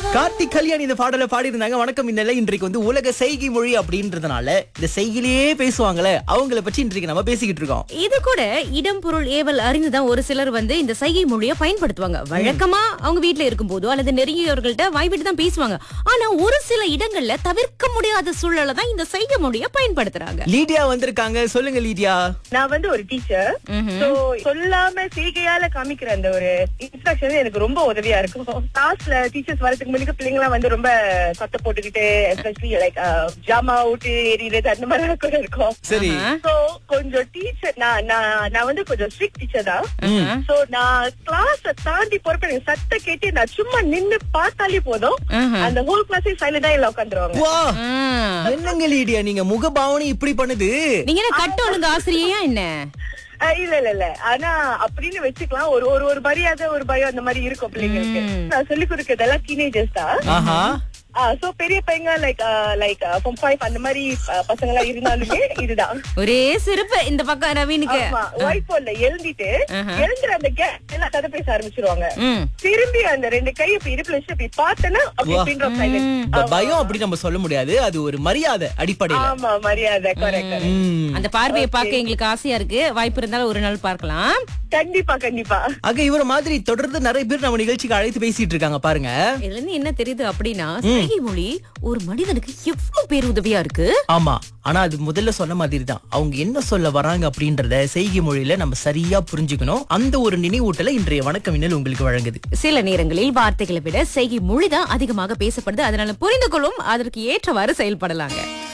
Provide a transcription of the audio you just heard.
கார்த்திக் கல்யாணி இந்த பாடலை பாடியிருந்தாங்க வணக்கம் இந்நிலை இன்றைக்கு வந்து உலக செய்கை மொழி அப்படின்றதுனால இந்த செய்கிலேயே பேசுவாங்களே அவங்கள பற்றி இன்றைக்கு நம்ம பேசிக்கிட்டு இருக்கோம் இது கூட இடம் பொருள் ஏவல் அறிந்துதான் ஒரு சிலர் வந்து இந்த சைகை மொழியை பயன்படுத்துவாங்க வழக்கமா அவங்க வீட்ல இருக்கும் போதோ அல்லது நெருங்கியவர்கள்ட்ட வாய்விட்டு தான் பேசுவாங்க ஆனா ஒரு சில இடங்கள்ல தவிர்க்க முடியாத சூழல தான் இந்த சைகை மொழியை பயன்படுத்துறாங்க லீடியா வந்திருக்காங்க சொல்லுங்க லீடியா நான் வந்து ஒரு டீச்சர் சோ சொல்லாம செய்கையால காமிக்கிற அந்த ஒரு இன்ஸ்ட்ரக்ஷன் எனக்கு ரொம்ப உதவியா இருக்கும் கிளாஸ்ல டீச்சர்ஸ் வரதுக்கு முன்னாடி பிள்ளைங்க எல்லாம் வந்து ரொம்ப சத்த போட்டுக்கிட்டு எஸ்பெஷலி லைக் ஜாமா விட்டு எறிகிறது அந்த மாதிரி கூட இருக்கும் சரி சோ கொஞ்சம் டீச்சர் நான் நான் நான் வந்து கொஞ்சம் ஸ்ட்ரிக்ட் டீச்சர் தான் சோ நான் கிளாஸ் தாண்டி போறப்ப எனக்கு சத்த கேட்டு நான் சும்மா நின்னு பார்த்தாலே போதும் அந்த ஹோல் கிளாஸே சைலண்டா இல்ல உட்காந்துருவாங்க வா ஆ. என்னங்க லீடியா நீங்க முகபாவனை இப்படி பண்ணுது நீங்க என்ன கட்ட ஒழுங்கு ஆசிரியையா என்ன அஹ் இல்ல இல்ல இல்ல ஆனா அப்படின்னு வச்சுக்கலாம் ஒரு ஒரு ஒரு மரியாதை ஒரு பயம் அந்த மாதிரி இருக்கும் பிள்ளைங்களுக்கு நான் சொல்லி கொடுக்கறதெல்லாம் டீனேஜர்ஸ் தான் ஆஹா சோ பெரிய பையங்க லைக் லைக் ஃப்ரம் ஃபைவ் அந்த மாதிரி அஹ், பசங்க எல்லாம் இருந்தாலுமே இதுதான் ஒரே சிறப்பு இந்த பக்கம் ரவீனுக்கு ஆமா ஒய்ஃப் இல்ல எழுந்திட்டு எழுந்துற அந்த கேப் எல்லாம் கதை பேச ஆரம்பிச்சிருவாங்க ம். திரும்பி அந்த ரெண்டு கை இப்படி இடுப்புல வச்சு இப்படி பார்த்தனா அப்படி பின் ட்ராப் இந்த பயம் அப்படி நம்ம சொல்ல முடியாது அது ஒரு மரியாதை அடிப்படையில ஆமா மரியாதை கரெக்ட் ம். அந்த பார்வையை பார்க்க எங்களுக்கு ஆசையா இருக்கு வாய்ப்பு இருந்தாலும் ஒரு நாள் பார்க்கலாம் கண்டிப்பா கண்டிப்பா ஆக இவர மாதிரி தொடர்ந்து நிறைய பேர் நம்ம நிகழ்ச்சிக்கு அழைத்து பேசிட்டு இருக்காங்க பாருங்க இதுல இருந்து என்ன தெரியுது அப்படின்னா சைகை மொழி ஒரு மனிதனுக்கு எவ்வளவு பேர் உதவியா இருக்கு ஆமா ஆனா அது முதல்ல சொன்ன மாதிரி தான் அவங்க என்ன சொல்ல வராங்க அப்படின்றத செய்கை மொழியில நம்ம சரியா புரிஞ்சுக்கணும் அந்த ஒரு நினைவூட்டலை இன்றைய வணக்கம் மின்னல் உங்களுக்கு வழங்குது சில நேரங்களில் வார்த்தைகளை விட செய்கை மொழிதான் அதிகமாக பேசப்படுது அதனால புரிந்து கொள்ளும் அதற்கு ஏற்றவாறு செயல்படலாங்க